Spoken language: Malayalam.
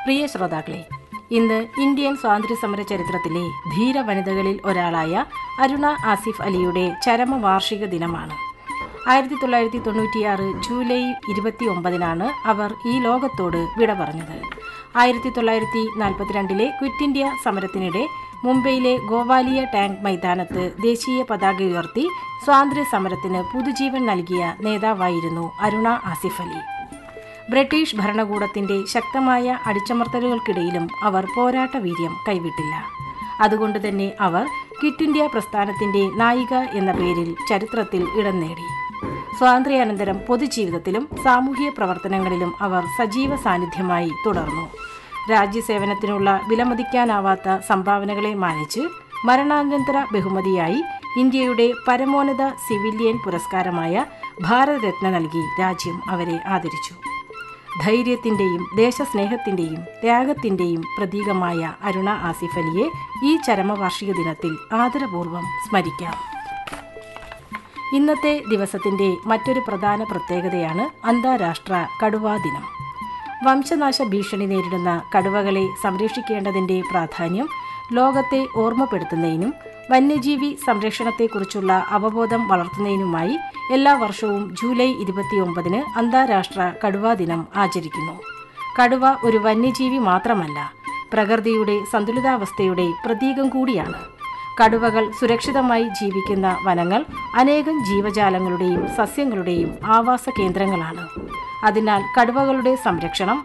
പ്രിയ ശ്രോതാക്കളെ ഇന്ന് ഇന്ത്യൻ സ്വാതന്ത്ര്യ സമര ചരിത്രത്തിലെ ധീര വനിതകളിൽ ഒരാളായ അരുണ ആസിഫ് അലിയുടെ ചരമവാർഷിക ദിനമാണ് ആയിരത്തി തൊള്ളായിരത്തി തൊണ്ണൂറ്റിയാറ് ജൂലൈ ഇരുപത്തി ഒമ്പതിനാണ് അവർ ഈ ലോകത്തോട് വിട പറഞ്ഞത് ആയിരത്തി തൊള്ളായിരത്തി നാൽപ്പത്തിരണ്ടിലെ ക്വിറ്റ് ഇന്ത്യ സമരത്തിനിടെ മുംബൈയിലെ ഗോവാലിയ ടാങ്ക് മൈതാനത്ത് ദേശീയ പതാക ഉയർത്തി സ്വാതന്ത്ര്യ സമരത്തിന് പുതുജീവൻ നൽകിയ നേതാവായിരുന്നു അരുണ ആസിഫ് അലി ബ്രിട്ടീഷ് ഭരണകൂടത്തിന്റെ ശക്തമായ അടിച്ചമർത്തലുകൾക്കിടയിലും അവർ പോരാട്ട വീര്യം കൈവിട്ടില്ല അതുകൊണ്ട് തന്നെ അവർ ക്വിറ്റ് ഇന്ത്യ പ്രസ്ഥാനത്തിന്റെ നായിക എന്ന പേരിൽ ചരിത്രത്തിൽ ഇടം നേടി സ്വാതന്ത്ര്യാനന്തരം പൊതുജീവിതത്തിലും സാമൂഹിക പ്രവർത്തനങ്ങളിലും അവർ സജീവ സാന്നിധ്യമായി തുടർന്നു രാജ്യസേവനത്തിനുള്ള വിലമതിക്കാനാവാത്ത സംഭാവനകളെ മാനിച്ച് മരണാനന്തര ബഹുമതിയായി ഇന്ത്യയുടെ പരമോന്നത സിവിലിയൻ പുരസ്കാരമായ ഭാരതരത്ന നൽകി രാജ്യം അവരെ ആദരിച്ചു ധൈര്യത്തിന്റെയും ദേശസ്നേഹത്തിന്റെയും ത്യാഗത്തിന്റെയും പ്രതീകമായ അരുണ ആസിഫ് അലിയെ ഈ ചരമവാർഷിക ദിനത്തിൽ ആദരപൂർവ്വം സ്മരിക്കാം ഇന്നത്തെ ദിവസത്തിന്റെ മറ്റൊരു പ്രധാന പ്രത്യേകതയാണ് അന്താരാഷ്ട്ര കടുവാ ദിനം വംശനാശ ഭീഷണി നേരിടുന്ന കടുവകളെ സംരക്ഷിക്കേണ്ടതിന്റെ പ്രാധാന്യം ലോകത്തെ ഓർമ്മപ്പെടുത്തുന്നതിനും വന്യജീവി സംരക്ഷണത്തെക്കുറിച്ചുള്ള അവബോധം വളർത്തുന്നതിനുമായി എല്ലാ വർഷവും ജൂലൈ ഇരുപത്തിയൊമ്പതിന് അന്താരാഷ്ട്ര കടുവാ ദിനം ആചരിക്കുന്നു കടുവ ഒരു വന്യജീവി മാത്രമല്ല പ്രകൃതിയുടെ സന്തുലിതാവസ്ഥയുടെ പ്രതീകം കൂടിയാണ് കടുവകൾ സുരക്ഷിതമായി ജീവിക്കുന്ന വനങ്ങൾ അനേകം ജീവജാലങ്ങളുടെയും സസ്യങ്ങളുടെയും ആവാസ കേന്ദ്രങ്ങളാണ് അതിനാൽ കടുവകളുടെ സംരക്ഷണം